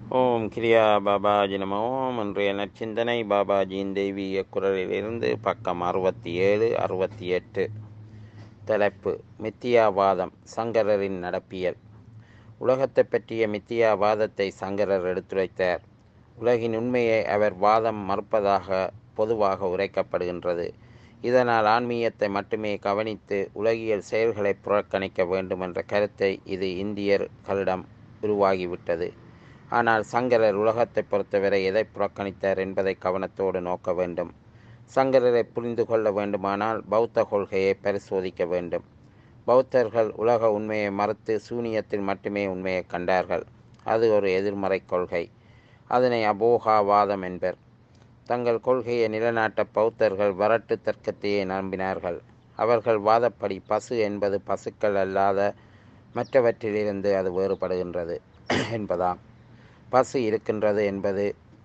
ஓம் கிரியா பாபாஜி நம ஓம் இன்றைய நற்சிந்தனை பாபாஜியின் தெய்வீக குரலிலிருந்து பக்கம் அறுபத்தி ஏழு அறுபத்தி எட்டு தலைப்பு மித்தியாவாதம் சங்கரரின் நடப்பியல் உலகத்தை பற்றிய மித்தியாவாதத்தை சங்கரர் எடுத்துரைத்தார் உலகின் உண்மையை அவர் வாதம் மறுப்பதாக பொதுவாக உரைக்கப்படுகின்றது இதனால் ஆன்மீகத்தை மட்டுமே கவனித்து உலகியல் செயல்களை புறக்கணிக்க வேண்டும் என்ற கருத்தை இது இந்தியர்களிடம் உருவாகிவிட்டது ஆனால் சங்கரர் உலகத்தை பொறுத்தவரை எதை புறக்கணித்தார் என்பதை கவனத்தோடு நோக்க வேண்டும் சங்கரரை புரிந்து கொள்ள வேண்டுமானால் பௌத்த கொள்கையை பரிசோதிக்க வேண்டும் பௌத்தர்கள் உலக உண்மையை மறுத்து சூனியத்தில் மட்டுமே உண்மையை கண்டார்கள் அது ஒரு எதிர்மறை கொள்கை அதனை அபோகாவாதம் என்பர் தங்கள் கொள்கையை நிலைநாட்ட பௌத்தர்கள் வரட்டு தர்க்கத்தையே நம்பினார்கள் அவர்கள் வாதப்படி பசு என்பது பசுக்கள் அல்லாத மற்றவற்றிலிருந்து அது வேறுபடுகின்றது என்பதாம் பசு இருக்கின்றது என்பது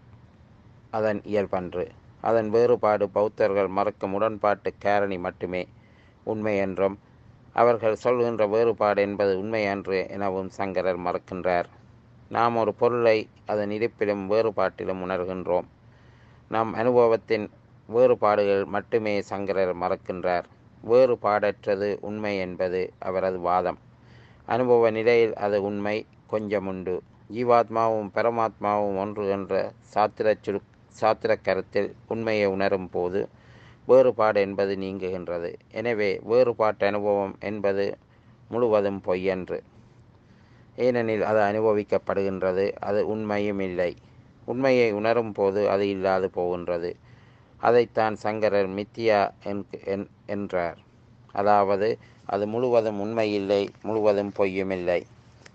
அதன் இயல்பன்று அதன் வேறுபாடு பௌத்தர்கள் மறுக்கும் உடன்பாட்டு காரணி மட்டுமே உண்மை என்றும் அவர்கள் சொல்கின்ற வேறுபாடு என்பது உண்மை அன்று எனவும் சங்கரர் மறுக்கின்றார் நாம் ஒரு பொருளை அதன் இருப்பிலும் வேறுபாட்டிலும் உணர்கின்றோம் நம் அனுபவத்தின் வேறுபாடுகள் மட்டுமே சங்கரர் மறக்கின்றார் வேறுபாடற்றது உண்மை என்பது அவரது வாதம் அனுபவ நிலையில் அது உண்மை கொஞ்சமுண்டு ஜீவாத்மாவும் பரமாத்மாவும் ஒன்று என்ற சாத்திர சுரு சாத்திர கருத்தில் உண்மையை உணரும் போது வேறுபாடு என்பது நீங்குகின்றது எனவே வேறுபாட்டு அனுபவம் என்பது முழுவதும் பொய்யன்று ஏனெனில் அது அனுபவிக்கப்படுகின்றது அது உண்மையும் இல்லை உண்மையை உணரும் போது அது இல்லாது போகின்றது அதைத்தான் சங்கரர் மித்தியா என்றார் அதாவது அது முழுவதும் உண்மையில்லை முழுவதும் பொய்யுமில்லை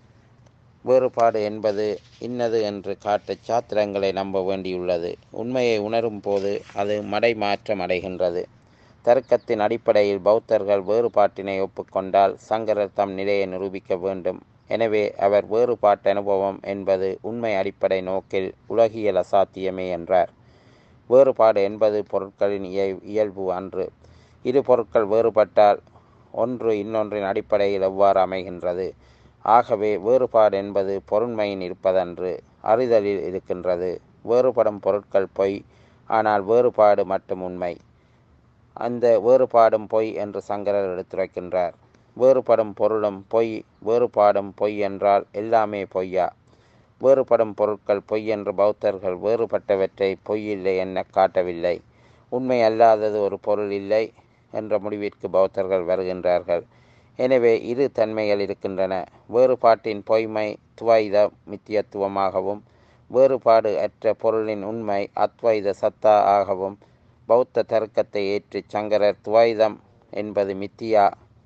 வேறுபாடு என்பது இன்னது என்று காட்ட சாத்திரங்களை நம்ப வேண்டியுள்ளது உண்மையை உணரும் போது அது மடை மாற்றம் அடைகின்றது தர்க்கத்தின் அடிப்படையில் பௌத்தர்கள் வேறுபாட்டினை ஒப்புக்கொண்டால் சங்கரர் தம் நிலையை நிரூபிக்க வேண்டும் எனவே அவர் வேறுபாட்டு அனுபவம் என்பது உண்மை அடிப்படை நோக்கில் உலகியல் அசாத்தியமே என்றார் வேறுபாடு என்பது பொருட்களின் இயல்பு அன்று இரு பொருட்கள் வேறுபட்டால் ஒன்று இன்னொன்றின் அடிப்படையில் எவ்வாறு அமைகின்றது ஆகவே வேறுபாடு என்பது பொருண்மையின் இருப்பதன்று அறிதலில் இருக்கின்றது வேறுபடும் பொருட்கள் பொய் ஆனால் வேறுபாடு மட்டும் உண்மை அந்த வேறுபாடும் பொய் என்று சங்கரர் எடுத்துரைக்கின்றார் வேறுபடும் பொருளும் பொய் வேறுபாடும் பொய் என்றால் எல்லாமே பொய்யா வேறுபடும் பொருட்கள் பொய் என்று பௌத்தர்கள் வேறுபட்டவற்றை பொய் இல்லை என காட்டவில்லை உண்மை அல்லாதது ஒரு பொருள் இல்லை என்ற முடிவிற்கு பௌத்தர்கள் வருகின்றார்கள் எனவே இரு தன்மைகள் இருக்கின்றன வேறுபாட்டின் பொய்மை துவைத மித்தியத்துவமாகவும் வேறுபாடு அற்ற பொருளின் உண்மை அத்வைத சத்தா ஆகவும் பௌத்த தர்க்கத்தை ஏற்று சங்கரர் துவைதம் என்பது மித்தியா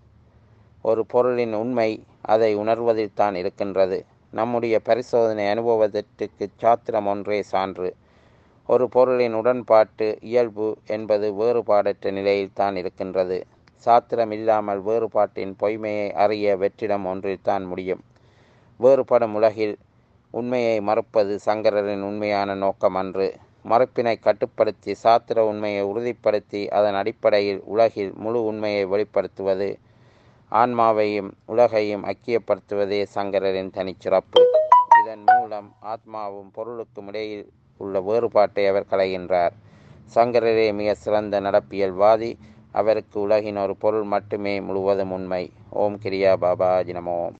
ஒரு பொருளின் உண்மை அதை உணர்வதில் தான் இருக்கின்றது நம்முடைய பரிசோதனை அனுபவத்திற்கு சாத்திரம் ஒன்றே சான்று ஒரு பொருளின் உடன்பாட்டு இயல்பு என்பது வேறுபாடற்ற நிலையில் தான் இருக்கின்றது சாத்திரம் இல்லாமல் வேறுபாட்டின் பொய்மையை அறிய வெற்றிடம் ஒன்றில்தான் முடியும் வேறுபடும் உலகில் உண்மையை மறுப்பது சங்கரரின் உண்மையான நோக்கம் அன்று மறுப்பினை கட்டுப்படுத்தி சாத்திர உண்மையை உறுதிப்படுத்தி அதன் அடிப்படையில் உலகில் முழு உண்மையை வெளிப்படுத்துவது ஆன்மாவையும் உலகையும் ஐக்கியப்படுத்துவதே சங்கரரின் தனிச்சிறப்பு இதன் மூலம் ஆத்மாவும் பொருளுக்கும் இடையில் உள்ள வேறுபாட்டை அவர் களைகின்றார் சங்கரரே மிக சிறந்த நடப்பியல்வாதி அவருக்கு உலகின் ஒரு பொருள் மட்டுமே முழுவதும் உண்மை ஓம் கிரியா பாபா ஜினமோம்